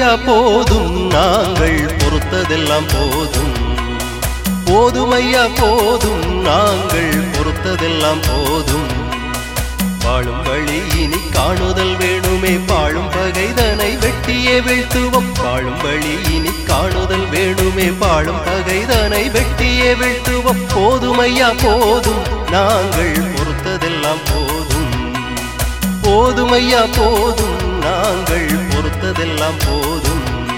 போதுமையா போதும் நாங்கள் பொறுத்ததெல்லாம் போதும் போதுமையா போதும் நாங்கள் பொறுத்ததெல்லாம் போதும் வாழும் வழி இனி காணுதல் வேணுமே பாழும் பகைதனை வெட்டியே வீழ்த்துவோம் வாழும் வழி இனி காணுதல் வேணுமே பாழும் பகைதனை வெட்டியே வீழ்த்துவோம் போதுமையா போதும் நாங்கள் பொறுத்ததெல்லாம் போதும் போதுமையா போதும் நாங்கள் பொறுத்ததெல்லாம் போதும்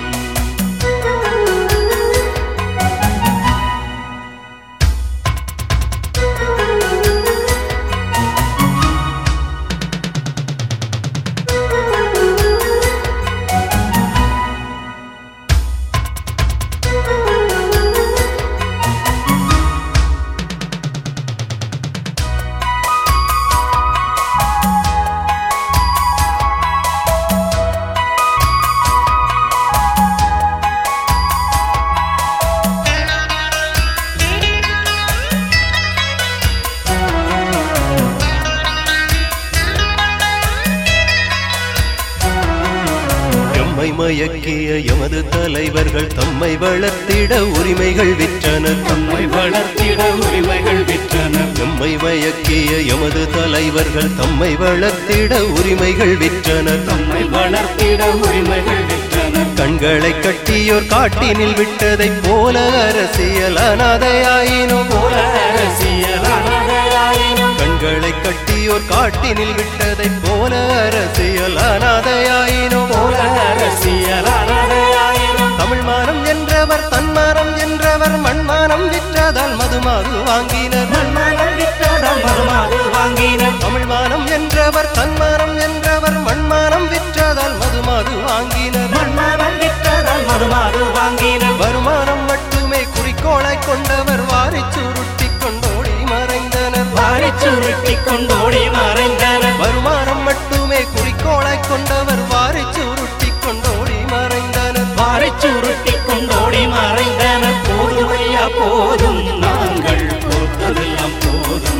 எம்மை மயக்கிய எமது தலைவர்கள் தம்மை வளர்த்திட உரிமைகள் விற்றனர் தம்மை வளர்த்திட உரிமைகள் விற்றனர் எம்மை மயக்கிய எமது தலைவர்கள் தம்மை வளர்த்திட உரிமைகள் விற்றனர் தம்மை வளர்த்திட உரிமைகள் விற்றனர் கண்களை கட்டியோர் காட்டினில் விட்டதைப் போல அரசியல் அனாதையாயினும் போல அரசியல் அனாதையாயினும் கண்களை கட்டியோர் காட்டினில் விட்டதைப் போல அரசியல் அனாதையாயினும் போல அரசியல் அனாதையாயினும் தமிழ் மானம் என்றவர் தன்மானம் என்றவர் மண்மானம் விற்றதால் மதுமாது வாங்கினர் மண்மனம் விற்றதால் மறுமாறு வாங்கினர் தமிழ் மானம் என்றவர் தன்மானம் என்றவர் மண்மானம் விற்றதால் மதுமாது வாங்கினர் மண்மனம் விற்றதால் மறுமாறு வாங்கினர் வருமானம் மட்டுமே குறிக்கோளாய் கொண்டவர் வாரி சுருட்டி கொண்டோடி மறைந்தனர் வாரி சுருட்டி கொண்டோடி மறைந்தனர் வருமானம் மட்டுமே குறிக்கோளாய் கொண்டவர் வாரி சுருட்டி கொண்டோடி மறைந்தனர் வாரி சுருட்டி கொண்டோடி மறைந்தனர் போதுமையா போதும் நாங்கள் பொறுத்ததெல்லாம் போதும்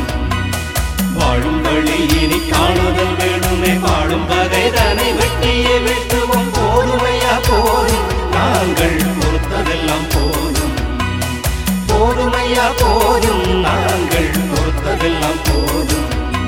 வாழும் வழி இனி காணுதல் வேணுமே வாழும் பகைதனை வெட்டியே வெட்டுவோம் போதுமையா போதும் நாங்கள் பொறுத்ததெல்லாம் போதும் போதுமையா போதும் நாங்கள் பொறுத்ததெல்லாம் போதும்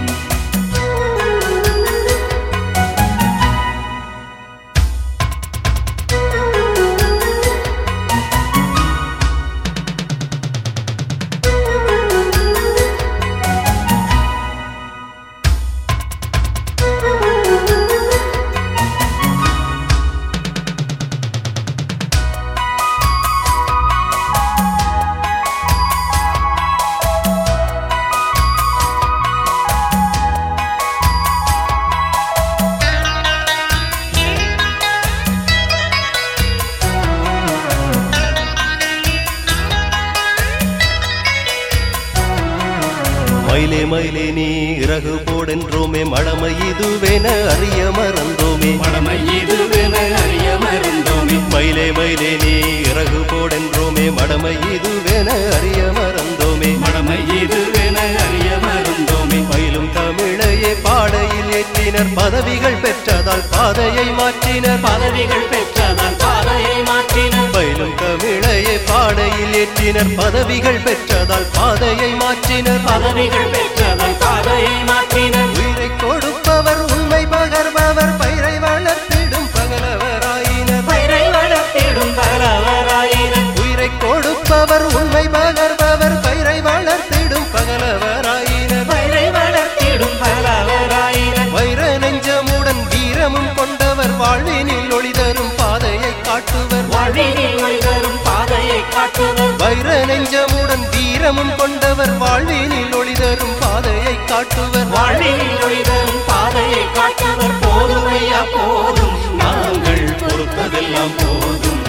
மயிலே மயிலே நீ இறகு போடென்றோமே மடமை இதுவென அறிய மறந்தோமே மடமை இதுவென அறிய மறந்தோமே மயிலே மயிலே நீ இறகு போடென்றோமே மடமை இதுவென அறிய மறந்தோமே மடமை இதுவென அறிய மறந்தோமே மயிலும் தமிழையே பாடையில் ஏற்றினர் பதவிகள் பெற்றதால் பாதையை மாற்றினர் பதவிகள் பெற்றதால் பாதையை மாற்றினர் பயிலும் தமிழையே பாடையில் ஏற்றினர் பதவிகள் பெற்றதால் பாதையை மாற்றினர் பதவிகள் பெற்றதால் பாதையை மாற்றினர் உயிரை கொடுப்பவர் உண்மை பகர்பவர் பயிரை வளர்த்திடும் பகலவராயினர் பயிரை வளர்த்திடும் பலவராயினர் உயிரை கொடுப்பவர் உண்மை பகர்பவர் பயிரை வளர்த்திடும் பகலவராயினர் பயிரை வளர்த்திடும் பலவராயினர் வைர நெஞ்சமுடன் வீரமும் கொண்டவர் வாழ்வினில் ஒளி தரும் பாதையை காட்டுவர் வாழ்வினில் ஒளிதரும் பாதையை காட்டுவர் வைர நெஞ்சமுடன் வீரமும் கொண்டவர் வாழ்வினில் ஒளி தரும் பாதையை காட்டுவர் வாழ்வினில் ஒளிதரும் பாதையை காட்டுவர் போதுமையா போதும் நாங்கள் பொறுத்ததெல்லாம் போதும்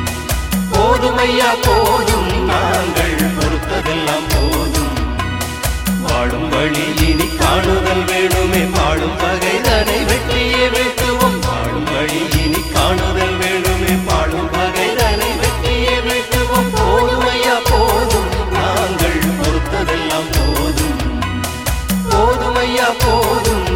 போதுமையா போதும் நாங்கள் பொறுத்ததெல்லாம் போதும் வாழும் வழி இனி காணுதல் வேணுமே வாழும் பகைதனை வெட்டியே வெட்டுவோம் வாழும் வழி இனி காணுதல் வேணுமே வாழும் பகைதனை வெட்டியே வெட்டுவோம் போதுமையா போதும் நாங்கள் பொறுத்ததெல்லாம் போதும் போதுமையா போதும்